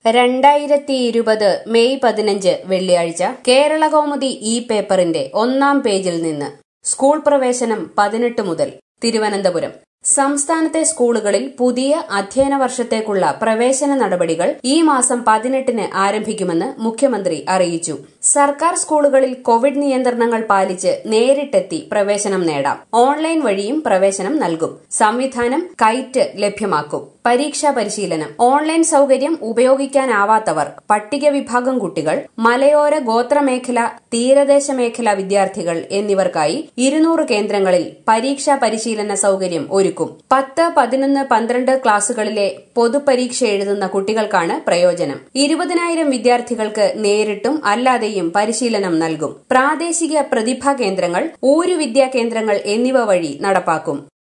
രണ്ടായിരത്തി ഇരുപത് മെയ് പതിനഞ്ച് വെള്ളിയാഴ്ച കേരള കൗമുദി ഈ പേപ്പറിന്റെ ഒന്നാം പേജിൽ നിന്ന് സ്കൂൾ പ്രവേശനം പതിനെട്ട് മുതൽ തിരുവനന്തപുരം സംസ്ഥാനത്തെ സ്കൂളുകളിൽ പുതിയ അധ്യയന വർഷത്തേക്കുള്ള പ്രവേശന നടപടികൾ ഈ മാസം പതിനെട്ടിന് ആരംഭിക്കുമെന്ന് മുഖ്യമന്ത്രി അറിയിച്ചു സർക്കാർ സ്കൂളുകളിൽ കോവിഡ് നിയന്ത്രണങ്ങൾ പാലിച്ച് നേരിട്ടെത്തി പ്രവേശനം നേടാം ഓൺലൈൻ വഴിയും പ്രവേശനം നൽകും സംവിധാനം കൈറ്റ് ലഭ്യമാക്കും പരീക്ഷാ പരിശീലനം ഓൺലൈൻ സൌകര്യം ഉപയോഗിക്കാനാവാത്തവർ പട്ടിക വിഭാഗം കുട്ടികൾ മലയോര ഗോത്രമേഖല തീരദേശ മേഖല വിദ്യാർത്ഥികൾ എന്നിവർക്കായി ഇരുന്നൂറ് കേന്ദ്രങ്ങളിൽ പരീക്ഷാ പരിശീലന സൌകര്യം ഒരുക്കും പത്ത് പതിനൊന്ന് പന്ത്രണ്ട് ക്ലാസുകളിലെ പൊതുപരീക്ഷ എഴുതുന്ന കുട്ടികൾക്കാണ് പ്രയോജനം ഇരുപതിനായിരം വിദ്യാർത്ഥികൾക്ക് നേരിട്ടും അല്ലാതെയും പരിശീലനം നൽകും പ്രാദേശിക പ്രതിഭാ കേന്ദ്രങ്ങൾ ഊരു വിദ്യാ കേന്ദ്രങ്ങൾ എന്നിവ വഴി നടപ്പാക്കും